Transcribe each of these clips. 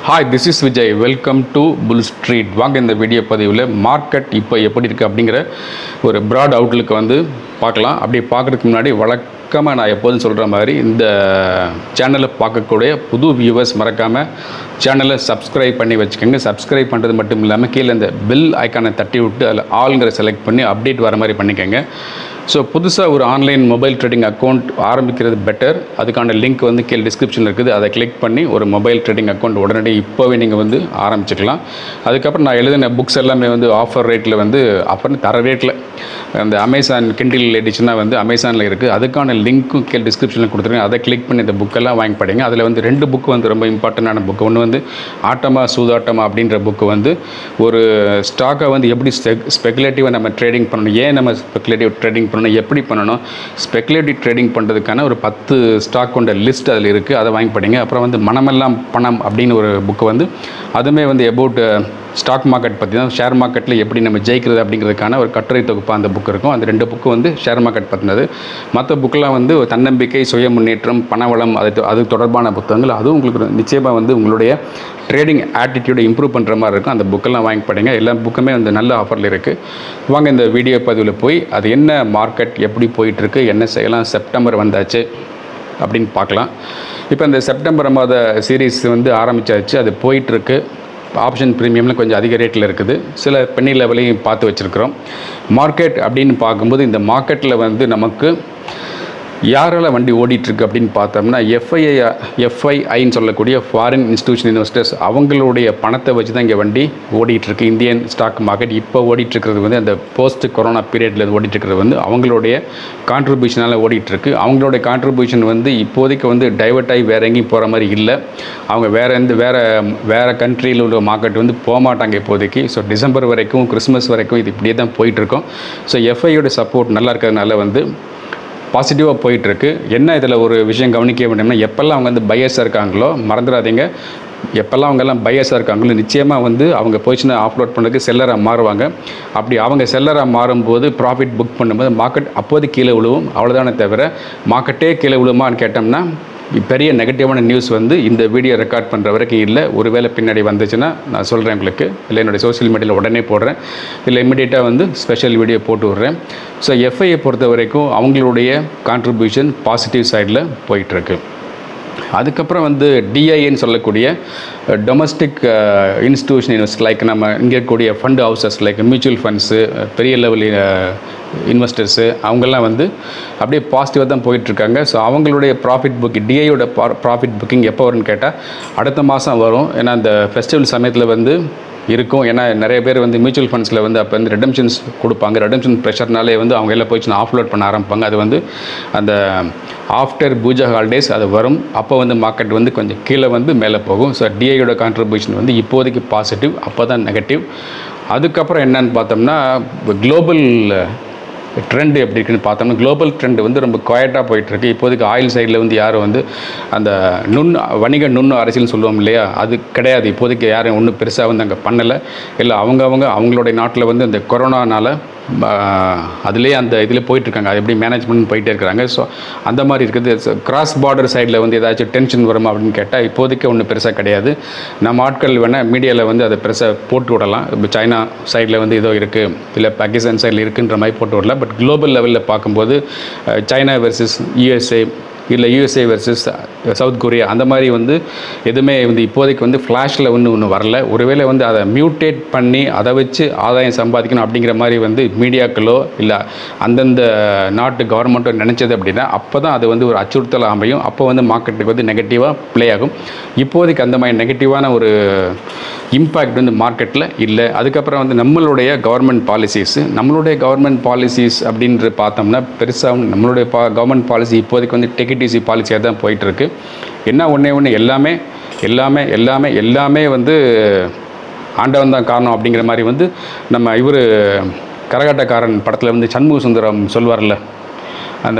hi this is Vijay welcome to Bull Street வாங்க இந்த video பதிவில் மார்க்கெட் இப்போ எப்படி இருக்குது அப்படிங்கிற ஒரு ப்ராட் அவுட்லுக்கு வந்து பார்க்கலாம் அப்படி பார்க்குறதுக்கு முன்னாடி வழக்கமாக நான் எப்போதும் சொல்கிற மாதிரி இந்த சேனலை பார்க்கக்கூடிய புது வியூவர்ஸ் மறக்காமல் சேனலை சப்ஸ்கிரைப் பண்ணி வச்சுக்கோங்க சப்ஸ்கிரைப் பண்ணுறது மட்டும் இல்லாமல் கீழே இந்த பெல் ஐக்கானை தட்டி விட்டு அதில் ஆளுங்கிற செலக்ட் பண்ணி அப்டேட் வர மாதிரி பண்ணிக்கோங்க ஸோ புதுசாக ஒரு ஆன்லைன் மொபைல் ட்ரேடிங் அக்கௌண்ட் ஆரம்பிக்கிறது பெட்டர் அதுக்கான லிங்க் வந்து கீழே டிஸ்கிரிப்ஷனில் இருக்குது அதை கிளிக் பண்ணி ஒரு மொபைல் ட்ரேடிங் அக்கௌண்ட் உடனடி இப்போவே நீங்கள் வந்து ஆரம்பிச்சுக்கலாம் அதுக்கப்புறம் நான் எழுதின புக்ஸ் எல்லாமே வந்து ஆஃபர் ரேட்டில் வந்து ஆஃபர் தர ரேட்டில் அந்த அமேசான் கிண்டில் எடிஷனாக வந்து அமேசானில் இருக்குது அதுக்கான லிங்க்கும் கீழே டிஸ்கிரிப்ஷனில் கொடுத்துருக்கேன் அதை கிளிக் பண்ணி இந்த புக்கெல்லாம் வாங்கி படிங்க அதில் வந்து ரெண்டு புக்கு வந்து ரொம்ப இம்பார்ட்டண்டான புக்கு ஒன்று வந்து ஆட்டமா சூதாட்டமா அப்படின்ற புக்கு வந்து ஒரு ஸ்டாக்கை வந்து எப்படி ஸ்பெகுலேட்டிவாக நம்ம ட்ரேடிங் பண்ணணும் ஏன் நம்ம ஸ்பெகுலேட்டிவ் ட்ரேடிங் பண்ணணும் எப்படி பண்ணணும் ஸ்பெகுலேட்டிவ் ட்ரேடிங் பண்ணுறதுக்கான ஒரு பத்து ஸ்டாக் கொண்ட லிஸ்ட் அதில் இருக்குது அதை வாங்கி படிங்க அப்புறம் வந்து மனமெல்லாம் பணம் அப்படின்னு ஒரு புக்கு வந்து அதுவுமே வந்து எபவுட் ஸ்டாக் மார்க்கெட் பற்றி தான் ஷேர் மார்க்கெட்டில் எப்படி நம்ம ஜெயிக்கிறது அப்படிங்கிறதுக்கான ஒரு கட்டுரை தொகுப்பு அந்த புக் இருக்கும் அந்த ரெண்டு புக்கு வந்து ஷேர் மார்க்கெட் பற்றினது மற்ற புக்கெலாம் வந்து ஒரு தன்னம்பிக்கை சுய முன்னேற்றம் பணவளம் அது அது தொடர்பான புத்தகங்கள் அதுவும் உங்களுக்கு நிச்சயமாக வந்து உங்களுடைய ட்ரேடிங் ஆட்டிடியூடை இம்ப்ரூவ் பண்ணுற மாதிரி இருக்கும் அந்த புக்கெல்லாம் வாங்கி படிங்க எல்லா புக்குமே வந்து நல்ல ஆஃபரில் இருக்குது வாங்க இந்த வீடியோ பதிவில் போய் அது என்ன மார்க்கெட் எப்படி போயிட்டுருக்கு என்ன செய்யலாம் செப்டம்பர் வந்தாச்சு அப்படின்னு பார்க்கலாம் இப்போ இந்த செப்டம்பர் மாத சீரீஸ் வந்து ஆரம்பிச்சாச்சு அது போயிட்டுருக்கு ஆப்ஷன் ப்ரீமியமில் கொஞ்சம் அதிக ரேட்டில் இருக்குது சில பென்னி லெவலையும் பார்த்து வச்சுருக்குறோம் மார்க்கெட் அப்படின்னு பார்க்கும்போது இந்த மார்க்கெட்டில் வந்து நமக்கு யாரால் வண்டி ஓடிட்டுருக்கு அப்படின்னு பார்த்தோம்னா எஃப்ஐஐ எஃப்ஐஐன்னு சொல்லக்கூடிய ஃபாரின் இன்ஸ்டியூஷன் இன்வெஸ்டர்ஸ் அவங்களுடைய பணத்தை வச்சு தான் இங்கே வண்டி ஓடிட்டுருக்கு இந்தியன் ஸ்டாக் மார்க்கெட் இப்போ ஓடிட்டுருக்கிறது வந்து அந்த போஸ்ட் கொரோனா பீரியடில் ஓடிட்டுருக்கிறது வந்து அவங்களுடைய கான்ட்ரிபியூஷனால் ஓடிட்டுருக்கு அவங்களுடைய கான்ட்ரிபியூஷன் வந்து இப்போதைக்கு வந்து டைவர்ட் ஆகி வேறு எங்கேயும் போகிற மாதிரி இல்லை அவங்க வேறு எந்த வேறு வேறு கண்ட்ரியில் உள்ள மார்க்கெட் வந்து போக மாட்டாங்க இப்போதைக்கு ஸோ டிசம்பர் வரைக்கும் கிறிஸ்மஸ் வரைக்கும் இது இப்படியே தான் போயிட்டுருக்கோம் ஸோ எஃப்ஐயோட சப்போர்ட் நல்லா இருக்கிறதுனால வந்து பாசிட்டிவாக போயிட்டுருக்கு என்ன இதில் ஒரு விஷயம் கவனிக்க வேண்டும்னா எப்போல்லாம் அவங்க வந்து பையஸாக இருக்காங்களோ மறந்துடாதீங்க எப்போல்லாம் அவங்கெல்லாம் பையஸாக இருக்காங்களோ நிச்சயமாக வந்து அவங்க பொசிஷனை ஆஃப்லோட் பண்ணுறதுக்கு செல்லராக மாறுவாங்க அப்படி அவங்க செல்லராக மாறும்போது ப்ராஃபிட் புக் பண்ணும்போது மார்க்கெட் அப்போது கீழே விழுவும் அவ்வளோதானே தவிர மார்க்கெட்டே கீழே விழுமான்னு கேட்டோம்னா பெரிய நெகட்டிவான நியூஸ் வந்து இந்த வீடியோ ரெக்கார்ட் பண்ணுற வரைக்கும் இல்லை ஒருவேளை பின்னாடி வந்துச்சுன்னா நான் சொல்கிறேன் உங்களுக்கு இல்லை என்னுடைய சோஷியல் மீடியாவில் உடனே போடுறேன் இல்லை இமிடியேட்டாக வந்து ஸ்பெஷல் வீடியோ போட்டு விட்றேன் ஸோ எஃப்ஐயை பொறுத்த வரைக்கும் அவங்களுடைய கான்ட்ரிபியூஷன் பாசிட்டிவ் சைடில் போயிட்டுருக்கு அதுக்கப்புறம் வந்து டிஐஏன்னு சொல்லக்கூடிய டொமஸ்டிக் இன்ஸ்டியூஷன் இன்வெஸ்ட் லைக் நம்ம இங்கே இருக்கக்கூடிய fund houses like mutual funds பெரிய லெவல் இன்வெஸ்டர்ஸு அவங்கெல்லாம் வந்து அப்படியே பாசிட்டிவாக தான் போயிட்டுருக்காங்க ஸோ அவங்களுடைய ப்ராஃபிட் புக் டிஐயோட ப்ராஃபிட் புக்கிங் எப்போ வரும்னு கேட்டால் அடுத்த மாதம் வரும் ஏன்னா அந்த ஃபெஸ்டிவல் சமயத்தில் வந்து இருக்கும் ஏன்னா நிறைய பேர் வந்து மியூச்சுவல் ஃபண்ட்ஸில் வந்து அப்போ வந்து ரெடம்ஷன்ஸ் கொடுப்பாங்க ரெடம்ஷன் ப்ரெஷர்னாலே வந்து அவங்க எல்லாம் போயிடுச்சு ஆஃப்லோட் பண்ண ஆரம்பிப்பாங்க அது வந்து அந்த ஆஃப்டர் பூஜா ஹாலிடேஸ் அது வரும் அப்போ வந்து மார்க்கெட் வந்து கொஞ்சம் கீழே வந்து மேலே போகும் ஸோ டிஐயோட கான்ட்ரிபியூஷன் வந்து இப்போதைக்கு பாசிட்டிவ் அப்போ தான் நெகட்டிவ் அதுக்கப்புறம் என்னன்னு பார்த்தோம்னா குளோபல் ட்ரெண்ட் எப்படி இருக்குன்னு பார்த்தோம்னா குளோபல் ட்ரெண்ட் வந்து ரொம்ப குவாய்ட்டாக போயிட்டுருக்கு இப்போதைக்கு ஆயில் சைடில் வந்து யாரும் வந்து அந்த நுண் வணிக நுண் அரசியல்னு சொல்லுவோம் இல்லையா அது கிடையாது இப்போதைக்கு யாரும் ஒன்றும் பெருசாக வந்து அங்கே பண்ணலை இல்லை அவங்கவங்க அவங்களுடைய நாட்டில் வந்து இந்த கொரோனானால் அதுலேயே அந்த இதில் போயிட்டுருக்காங்க அது எப்படி மேனேஜ்மெண்ட் போயிட்டே இருக்கிறாங்க ஸோ அந்த மாதிரி இருக்குது கிராஸ் பார்டர் சைடில் வந்து ஏதாச்சும் டென்ஷன் வருமா அப்படின்னு கேட்டால் இப்போதைக்கு ஒன்றும் பெருசாக கிடையாது நம்ம ஆட்கள் வேணால் மீடியாவில் வந்து அதை பெருசாக போட்டு விடலாம் இப்போ சைனா சைடில் வந்து ஏதோ இருக்குது இல்லை பாகிஸ்தான் சைடில் இருக்குன்ற மாதிரி போட்டு விடலாம் பட் குளோபல் லெவலில் பார்க்கும்போது சைனா வெர்சஸ் யூஎஸ்ஏ இல்லை யூஎஸ்ஏ வெர்சஸ் சவுத் கொரியா அந்த மாதிரி வந்து எதுவுமே வந்து இப்போதைக்கு வந்து ஃப்ளாஷில் ஒன்று ஒன்று வரல ஒருவேளை வந்து அதை மியூட்டேட் பண்ணி அதை வச்சு ஆதாயம் சம்பாதிக்கணும் அப்படிங்கிற மாதிரி வந்து மீடியாக்களோ இல்லை அந்தந்த நாட்டு கவர்மெண்ட்டோ நினச்சது அப்படின்னா அப்போ தான் அது வந்து ஒரு அச்சுறுத்தல் அமையும் அப்போ வந்து மார்க்கெட்டுக்கு வந்து நெகட்டிவாக ப்ளே ஆகும் இப்போதைக்கு அந்த மாதிரி நெகட்டிவான ஒரு இம்பேக்ட் வந்து மார்க்கெட்டில் இல்லை அதுக்கப்புறம் வந்து நம்மளுடைய கவர்மெண்ட் பாலிசிஸ் நம்மளுடைய கவர்மெண்ட் பாலிசிஸ் அப்படின்ற பார்த்தோம்னா பெருசாக நம்மளுடைய பா கவர்மெண்ட் பாலிசி இப்போதைக்கு வந்து டெகிடிசி பாலிசியாக தான் போயிட்டுருக்கு என்ன ஒன்றே ஒன்று எல்லாமே எல்லாமே எல்லாமே எல்லாமே வந்து ஆண்டவன் தான் காரணம் அப்படிங்கிற மாதிரி வந்து நம்ம இவர் கரகாட்டக்காரன் படத்தில் வந்து சண்முக சுந்தரம் சொல்வார்ல அந்த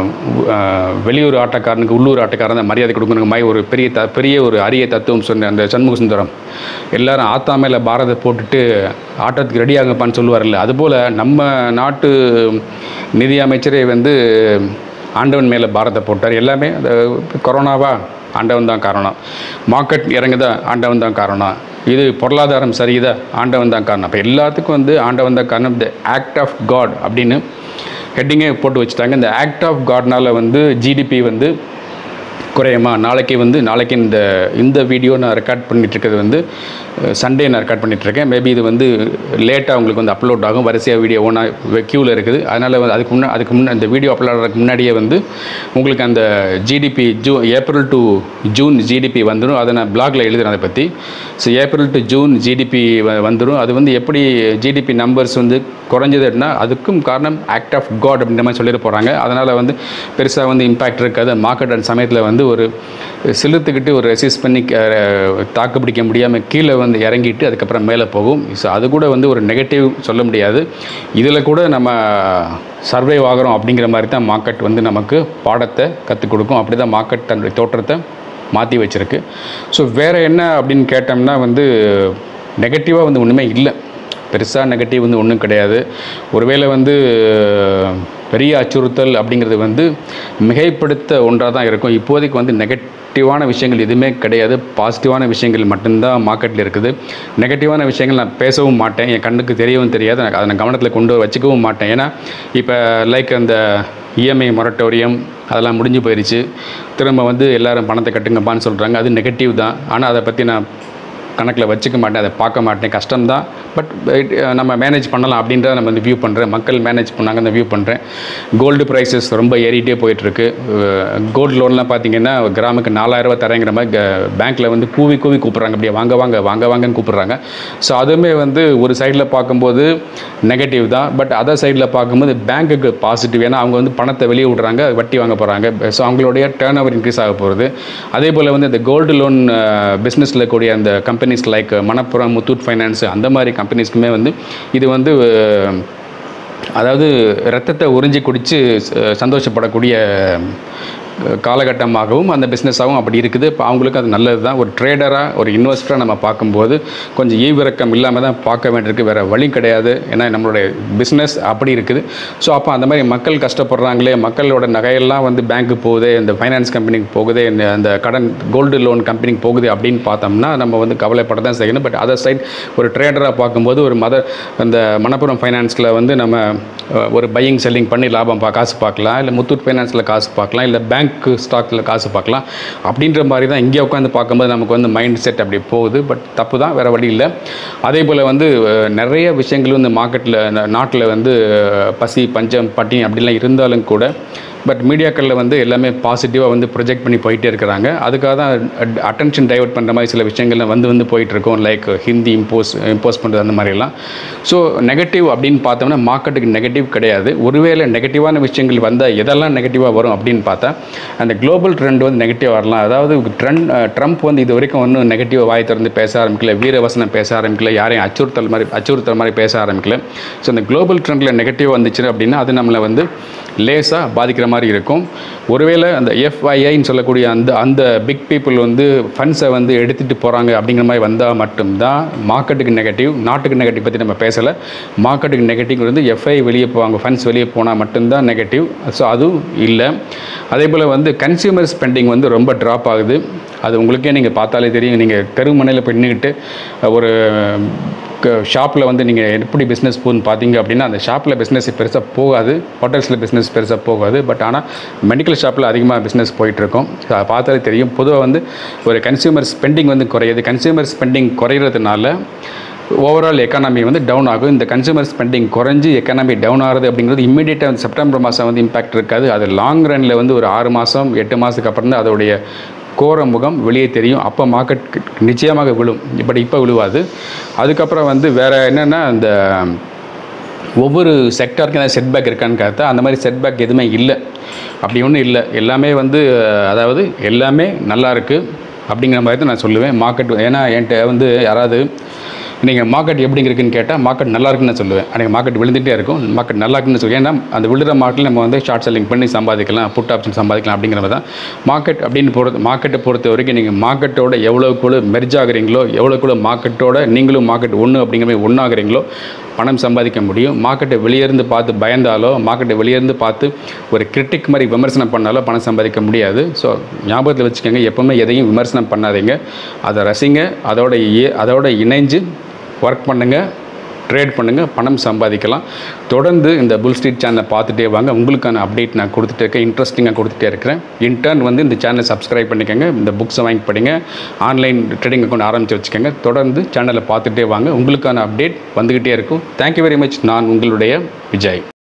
வெளியூர் ஆட்டக்காரனுக்கு உள்ளூர் ஆட்டக்காரன் தான் மரியாதை கொடுக்கணுங்க மாதிரி ஒரு பெரிய த பெரிய ஒரு அரிய தத்துவம் சொன்ன அந்த சண்முக சுந்தரம் எல்லாரும் ஆத்தா மேலே பாரதை போட்டுட்டு ஆட்டத்துக்கு ரெடி ஆகப்பான்னு சொல்லுவார்ல அதுபோல் நம்ம நாட்டு நிதி அமைச்சரே வந்து ஆண்டவன் மேலே பாரத்தை போட்டார் எல்லாமே அந்த கொரோனாவா ஆண்டவன் தான் காரணம் மார்க்கெட் இறங்குதா ஆண்டவன் தான் காரணம் இது பொருளாதாரம் சரியுதா ஆண்டவன் தான் காரணம் அப்போ எல்லாத்துக்கும் வந்து ஆண்டவன் தான் காரணம் த ஆக்ட் ஆஃப் காட் அப்படின்னு ஹெட்டிங்கே போட்டு வச்சுட்டாங்க இந்த ஆக்ட் ஆஃப் காட்னால வந்து ஜிடிபி வந்து குறையுமா நாளைக்கு வந்து நாளைக்கு இந்த இந்த வீடியோ நான் ரெக்கார்ட் பண்ணிட்டு இருக்கிறது வந்து சண்டே நான் ரெக்கார்ட் பண்ணிட்டு இருக்கேன் மேபி இது வந்து லேட்டாக உங்களுக்கு வந்து அப்லோட் ஆகும் வரிசையாக வீடியோ ஒன்றா க்யூவில் இருக்குது அதனால் வந்து அதுக்கு முன்னே அதுக்கு முன்னே இந்த வீடியோ அப்லோட் ஆகிறதுக்கு முன்னாடியே வந்து உங்களுக்கு அந்த ஜிடிபி ஜூ ஏப்ரல் டு ஜூன் ஜிடிபி வந்துடும் அதை நான் பிளாகில் எழுதுறேன் அதை பற்றி so April to June GDP வந்துடும் அது வந்து எப்படி ஜிடிபி நம்பர்ஸ் வந்து குறைஞ்சதுன்னா அதுக்கும் காரணம் ஆக்ட் ஆஃப் காட் அப்படின்ற மாதிரி சொல்லிட்டு போகிறாங்க அதனால் வந்து பெருசாக வந்து இம்பேக்ட் இருக்காது மார்க்கெட் அந்த சமயத்தில் வந்து ஒரு செலுத்துக்கிட்டு ஒரு ரெசிஸ்ட் பண்ணி அஹ், தாக்கு பிடிக்க முடியாமல் கீழே வந்து இறங்கிட்டு அதுக்கப்புறம் மேலே போகும் ஸோ அது கூட வந்து ஒரு நெகட்டிவ் சொல்ல முடியாது இதில் கூட நம்ம சர்வைவ் ஆகிறோம் அப்படிங்கிற மாதிரி தான் மார்க்கெட் வந்து நமக்கு பாடத்தை கற்றுக் கொடுக்கும் அப்படி தான் மார்க்கெட் தன்னுடைய தோற்றத்தை மாற்றி வச்சிருக்கு ஸோ வேறு என்ன அப்படின்னு கேட்டோம்னா வந்து நெகட்டிவாக வந்து ஒன்றுமே இல்லை பெருசாக நெகட்டிவ் வந்து ஒன்றும் கிடையாது ஒருவேளை வந்து பெரிய அச்சுறுத்தல் அப்படிங்கிறது வந்து மிகைப்படுத்த ஒன்றாக தான் இருக்கும் இப்போதைக்கு வந்து நெகட்டிவான விஷயங்கள் எதுவுமே கிடையாது பாசிட்டிவான விஷயங்கள் மட்டும்தான் மார்க்கெட்டில் இருக்குது நெகட்டிவான விஷயங்கள் நான் பேசவும் மாட்டேன் என் கண்ணுக்கு தெரியவும் தெரியாது எனக்கு அதை நான் கவனத்தில் கொண்டு வச்சுக்கவும் மாட்டேன் ஏன்னா இப்போ லைக் அந்த இஎம்ஐ மொரட்டோரியம் அதெல்லாம் முடிஞ்சு போயிடுச்சு திரும்ப வந்து எல்லாரும் பணத்தை கட்டுங்கப்பான்னு சொல்கிறாங்க அது நெகட்டிவ் தான் ஆனால் அதை பற்றி நான் கணக்கில் வச்சுக்க மாட்டேன் அதை பார்க்க மாட்டேன் கஷ்டம்தான் பட் நம்ம மேனேஜ் பண்ணலாம் அப்படின்றத நம்ம வந்து வியூ பண்ணுறேன் மக்கள் மேனேஜ் பண்ணாங்க அந்த வியூ பண்ணுறேன் கோல்டு ப்ரைஸஸ் ரொம்ப ஏறிட்டே போயிட்டுருக்கு கோல்டு லோன்லாம் பார்த்தீங்கன்னா கிராமுக்கு நாலாயிரரூவா தரேங்கிற மாதிரி பேங்க்கில் வந்து கூவி கூவி கூப்பிட்றாங்க அப்படியே வாங்க வாங்க வாங்க வாங்கன்னு கூப்பிட்றாங்க ஸோ அதுவுமே வந்து ஒரு சைடில் பார்க்கும்போது நெகட்டிவ் தான் பட் அதர் சைடில் பார்க்கும்போது பேங்க்குக்கு பாசிட்டிவ் ஏன்னா அவங்க வந்து பணத்தை வெளியே விடுறாங்க வட்டி வாங்க போகிறாங்க ஸோ அவங்களுடைய டேர்ன் ஓவர் இன்க்ரீஸ் ஆக போகிறது அதே போல் வந்து இந்த கோல்டு லோன் பிஸ்னஸில் கூடிய அந்த companies like Manappuram Muthoot finance அந்த மாதிரி கம்பெனிஸ்க்குமே வந்து இது வந்து அஹ், அதாவது ரத்தத்தை உறிஞ்சி குடித்து சந்தோஷப்படக்கூடிய அஹ், காலகட்டமாகவும் அந்த பிஸ்னஸாகவும் அப்படி இருக்குது இப்போ அவங்களுக்கு அது நல்லது தான் ஒரு ட்ரேடராக ஒரு இன்வெஸ்டராக நம்ம பார்க்கும்போது கொஞ்சம் ஈவிரக்கம் இல்லாமல் தான் பார்க்க வேண்டியிருக்கு வேறு வழி கிடையாது ஏன்னா நம்மளுடைய பிஸ்னஸ் அப்படி இருக்குது ஸோ அப்போ அந்த மாதிரி மக்கள் கஷ்டப்படுறாங்களே மக்களோட நகையெல்லாம் வந்து பேங்க்கு போகுது இந்த ஃபைனான்ஸ் கம்பெனிக்கு போகுது இந்த அந்த கடன் கோல்டு லோன் கம்பெனிக்கு போகுது அப்படின்னு பார்த்தோம்னா நம்ம வந்து கவலைப்பட தான் செய்யணும் பட் அதர் சைட் ஒரு ட்ரேடராக பார்க்கும்போது ஒரு மத அந்த மணப்புரம் ஃபைனான்ஸில் வந்து நம்ம அஹ், ஒரு பையிங் செல்லிங் பண்ணி லாபம் பா காசு பார்க்கலாம் இல்லை முத்தூட் ஃபைனான்ஸில் காசு பார்க்கலாம் இல்லை பேங்க் ஸ்டாக்கில் காசு பார்க்கலாம் அப்படின்ற மாதிரி தான் இங்கே உட்காந்து பார்க்கும்போது நமக்கு வந்து மைண்ட் செட் அப்படி போகுது பட் தப்பு தான் வேறு வழி இல்லை அதே போல் வந்து அஹ், நிறைய விஷயங்கள் வந்து மார்க்கெட்டில் நாட்டில் வந்து அஹ், பசி பஞ்சம் பட்டினி அப்படிலாம் இருந்தாலும் கூட பட் மீடியாக்களில் வந்து எல்லாமே பாசிட்டிவாக வந்து ப்ரொஜெக்ட் பண்ணி போயிட்டே இருக்கிறாங்க அதுக்காக தான் அட்டென்ஷன் டைவர்ட் பண்ணுற மாதிரி சில விஷயங்கள்லாம் வந்து வந்து போயிட்டுருக்கோம் லைக் ஹிந்தி இம்போஸ் இம்போஸ் பண்ணுறது அந்த மாதிரிலாம் ஸோ நெகட்டிவ் அப்படின்னு பார்த்தோம்னா மார்க்கெட்டுக்கு நெகட்டிவ் கிடையாது ஒருவேளை நெகட்டிவான விஷயங்கள் வந்தால் எதெல்லாம் நெகட்டிவாக வரும் அப்படின்னு பார்த்தா அந்த குளோபல் ட்ரெண்ட் வந்து நெகட்டிவ் வரலாம் அதாவது ட்ரெண்ட் ட்ரம்ப் வந்து இது வரைக்கும் ஒன்றும் நெகட்டிவ் வாய் திறந்து பேச ஆரம்பிக்கல வீரவசனம் பேச ஆரம்பிக்கல யாரையும் அச்சுறுத்தல் மாதிரி அச்சுறுத்தல் மாதிரி பேச ஆரம்பிக்கல ஸோ இந்த குளோபல் ட்ரெண்டில் நெகட்டிவ் வந்துச்சு அப்படின்னா அது நம்மளை வந்து லேசாக பாதிக்கிற மாதிரி இருக்கும் ஒருவேளை அந்த எஃப்ஐஐன்னு சொல்லக்கூடிய அந்த அந்த பிக் பீப்புள் வந்து ஃபண்ட்ஸை வந்து எடுத்துகிட்டு போகிறாங்க அப்படிங்கிற மாதிரி வந்தால் மட்டும்தான் மார்க்கெட்டுக்கு நெகட்டிவ் நாட்டுக்கு நெகட்டிவ் பற்றி நம்ம பேசலை மார்க்கெட்டுக்கு நெகட்டிவ் வந்து எஃப்ஐ வெளியே போவாங்க ஃபண்ட்ஸ் வெளியே போனால் மட்டும்தான் நெகட்டிவ் ஸோ அதுவும் இல்லை அதே போல் வந்து கன்சியூமர் ஸ்பெண்டிங் வந்து ரொம்ப ட்ராப் ஆகுது அது உங்களுக்கே நீங்கள் பார்த்தாலே தெரியும் நீங்கள் தெருமுனையில் போய் நின்றுக்கிட்டு ஒரு ஷாப்பில் வந்து நீங்கள் எப்படி பிஸ்னஸ் போகுதுன்னு பார்த்தீங்க அப்படின்னா அந்த ஷாப்பில் பிஸ்னஸ் பெருசாக போகாது ஹோட்டல்ஸில் பிஸ்னஸ் பெருசாக போகாது பட் ஆனால் மெடிக்கல் ஷாப்பில் அதிகமாக பிஸ்னஸ் போயிட்டுருக்கோம் ஸோ அதை பார்த்தாலே தெரியும் பொதுவாக வந்து ஒரு கன்சியூமர் ஸ்பெண்டிங் வந்து குறையுது கன்சியூமர் ஸ்பெண்டிங் குறையிறதுனால ஓவரால் எக்கானமி வந்து டவுன் ஆகும் இந்த கன்சூமர் ஸ்பெண்டிங் குறைஞ்சி எக்கானமி டவுன் ஆகுது அப்படிங்கிறது இம்மிடியேட்டாக வந்து செப்டம்பர் மாதம் வந்து இம்பாக்ட் இருக்காது அது லாங் ரனில் வந்து ஒரு ஆறு மாதம் எட்டு மாதத்துக்கு அப்புறம் தான் அதோடைய கோர முகம் வெளியே தெரியும் அப்போ மார்க்கெட் நிச்சயமாக விழும் பட் இப்போ விழுவாது அதுக்கப்புறம் வந்து வேறு என்னென்னா இந்த ஒவ்வொரு செக்டாருக்கும் ஏதாவது செட்பேக் இருக்கான்னு பார்த்தா அந்த மாதிரி செட்பேக் எதுவுமே இல்லை அப்படி ஒன்றும் இல்லை எல்லாமே வந்து அதாவது எல்லாமே நல்லா இருக்குது அப்படிங்கிற மாதிரி தான் நான் சொல்லுவேன் மார்க்கெட் ஏன்னா என்கிட்ட வந்து யாராவது நீங்கள் மார்க்கெட் எப்படி இருக்குன்னு கேட்டால் மார்க்கெட் நல்லா இருக்குன்னு நான் சொல்லுவேன் அன்றைக்கி மார்க்கெட் விழுந்துகிட்டே இருக்கும் மார்க்கெட் நல்லா இருக்குன்னு சொல்லுவேன் ஏன்னா அந்த விழுற மார்க்கெட்டில் நம்ம வந்து ஷார்ட் செல்லிங் பண்ணி சம்பாதிக்கலாம் புட் ஆப்ஷன் சம்பாதிக்கலாம் அப்படிங்கிற மாதிரி தான் மார்க்கெட் அப்படின்னு பொறுத்து மார்க்கெட்டை பொறுத்த வரைக்கும் நீங்கள் மார்க்கெட்டோட எவ்வளோக்குள்ள மெர்ஜ் ஆகுறீங்களோ எவ்வளோக்குள்ள மார்க்கெட்டோட நீங்களும் மார்க்கெட் ஒன்று அப்படிங்கிற மாதிரி ஒன்றாகிறீங்களோ பணம் சம்பாதிக்க முடியும் மார்க்கெட்டை வெளியேருந்து பார்த்து பயந்தாலோ மார்க்கெட்டை வெளியேருந்து பார்த்து ஒரு கிரிட்டிக் மாதிரி விமர்சனம் பண்ணாலோ பணம் சம்பாதிக்க முடியாது ஸோ ஞாபகத்தில் வச்சுக்கோங்க எப்போவுமே எதையும் விமர்சனம் பண்ணாதீங்க அதை ரசிங்க அதோட ஏ- அதோட இணைஞ்சு ஒர்க் பண்ணுங்கள் ட்ரேட் பண்ணுங்கள் பணம் சம்பாதிக்கலாம் தொடர்ந்து இந்த புல் ஸ்ட்ரீட் சேனலை பார்த்துட்டே வாங்க உங்களுக்கான அப்டேட் நான் கொடுத்துட்டே இருக்கேன் இன்ட்ரெஸ்டிங்காக கொடுத்துட்டே இருக்கிறேன் இன்டர்ன் வந்து இந்த சேனலை சப்ஸ்கிரைப் பண்ணிக்கோங்க இந்த புக்ஸை வாங்கி படிங்க ஆன்லைன் ட்ரேடிங் அக்கௌண்ட் ஆரம்பித்து வச்சுக்கோங்க தொடர்ந்து சேனலை பார்த்துட்டே வாங்க உங்களுக்கான அப்டேட் வந்துக்கிட்டே இருக்கும் தேங்க்யூ வெரி மச் நான் உங்களுடைய விஜய்